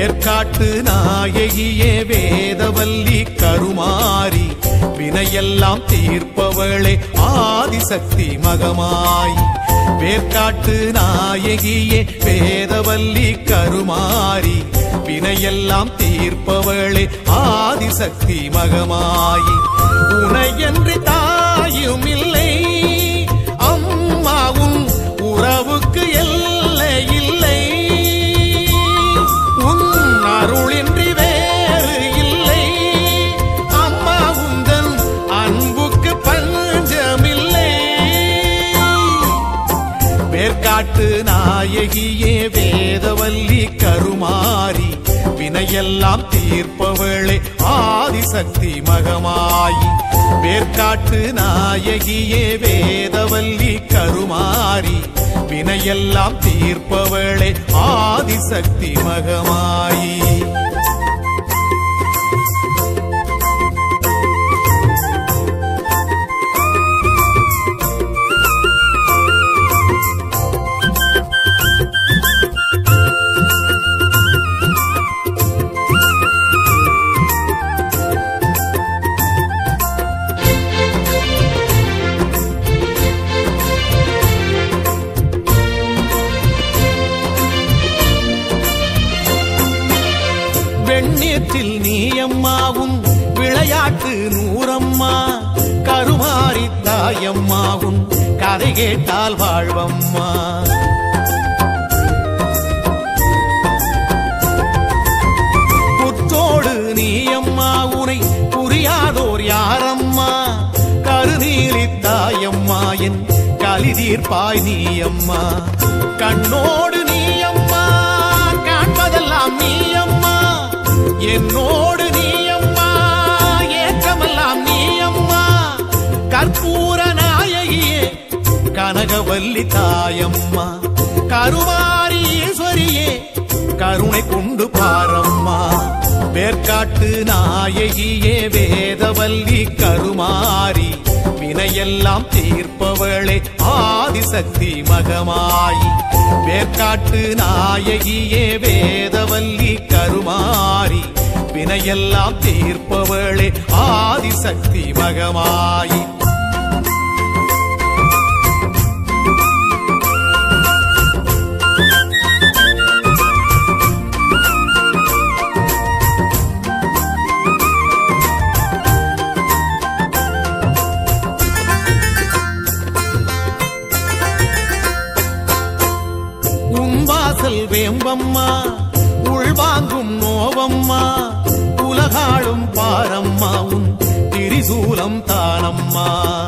வேர்க்காட்டு நாயகியே வேதவல்லி கருமாரி வினையெல்லாம் தீர்ப்பவளே ஆதிசக்தி மகமாய் வேர்க்காட்டு நாயகியே வேதவல்லி கருமாரி வினையெல்லாம் தீர்ப்பவளே ஆதிசக்தி மகமாயி உனையன்றி தாயும் இல்லை அம்மாவும் உறவுக்கு எல்லை இல்லை உன் அருளின்றி வேறு இல்லை அம்மா உந்தன் அன்புக்கு பஞ்சமில்லை வேர்க்காட்டு நாயகியே வேதவல்லி கருமாரி வினையெல்லாம் தீர்ப்பவளே ஆதிசக்தி மகமாயி வேர்க்காட்டு நாயகியே வேதவல்லி கருமாரி வினையெல்லாம் தீர்ப்பவளே ஆதிசக்தி மகமாயி வெண்ணீற்றில் நீயம்மாவும் விளையாட்டு நூறம்மா கருமாரி தாயம்மாவும் கதை கேட்டால் வாழ்வம்மா புற்றோடு நீயம்மா உனை புரியாதோர் யாரம்மா கருநீலி தாயம்மா என் கலி தீர்ப்பாய் நீயம்மா கண்ணோடு நீயம்மா காண்பதெல்லாம் நீயம்மா என்னோடு நீயம்மா ஏற்றமெல்லாம் நீயம்மா கற்பூர நாயகியே கனகவல்லி தாயம்மா கருமாரி ஈஸ்வரியே கருணை கொண்டு பாரம்மா வேர்க்காட்டு நாயகியே வேதவல்லி கருமாரி வினையெல்லாம் தீர்ப்பவளே ஆதிசக்தி மகமாயி வேர்க்காட்டு நாயகியே வேதவல்லி கருமாரி வினையெல்லாம் தீர்ப்பவளே ஆதிசக்தி மகமாயி உன் வாசல் வேம்பம்மா உள்வாங்கும் நோவம்மா உலகாளும் பாரம்மா உன் திரிசூலம் தானம்மா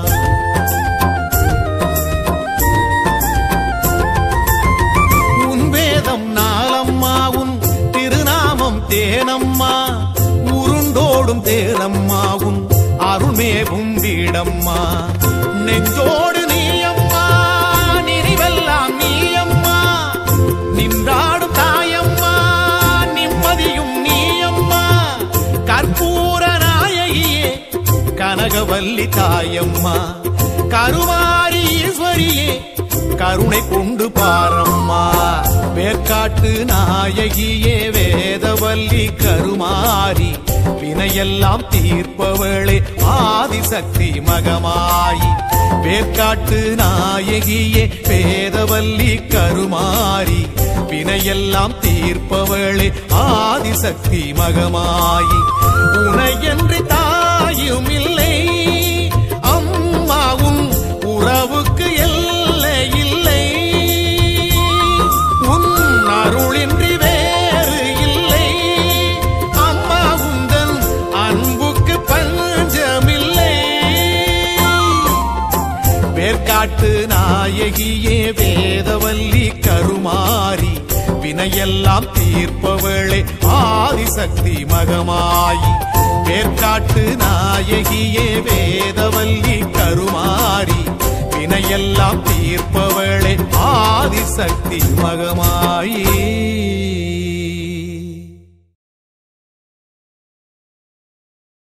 உன் வேதம் நாளம்மா உன் திருநாமம் தேனம்மா உருண்டோடும் தேனம்மா உன் அருள்மேவும் வீடம்மா நெஞ்சோடு நீயம்மா நினைவெல்லாம் நீயம்மா நின்றாடும் தாயம்மா நிம்மதியும் நீயம்மா கற்பூர நாயகியே கனகவல்லி தாயம்மா கருமாரி ஈஸ்வரியே கருணை கொண்டு பாரம்மா வேர்க்காட்டு நாயகியே வேதவல்லி கருமாரி வினையெல்லாம் தீர்ப்பவளே ஆதிசக்தி மகமாயி வேர்க்காட்டு நாயகியே வேதவல்லி கருமாரி வினையெல்லாம் தீர்ப்பவளே ஆதிசக்தி மகமாயி உனையன்று தாயும் இல்லை அம்மாவும் உறவுக்கு எல்லை இல்லை உன் அருளின்றி வேறு இல்லை அம்மா உந்தன் அன்புக்கு பஞ்சமில்லை வேர்க்காட்டு நாயகியே வேதவல்லி கருமாரி வினையெல்லாம் தீர்ப்பவளே ஆதிசக்தி மகமாயி வேர்க்காட்டு நாயகியே வேதவல்லி கருமாரி வினையெல்லாம் தீர்ப்பவளே ஆதிசக்தி மகமாயி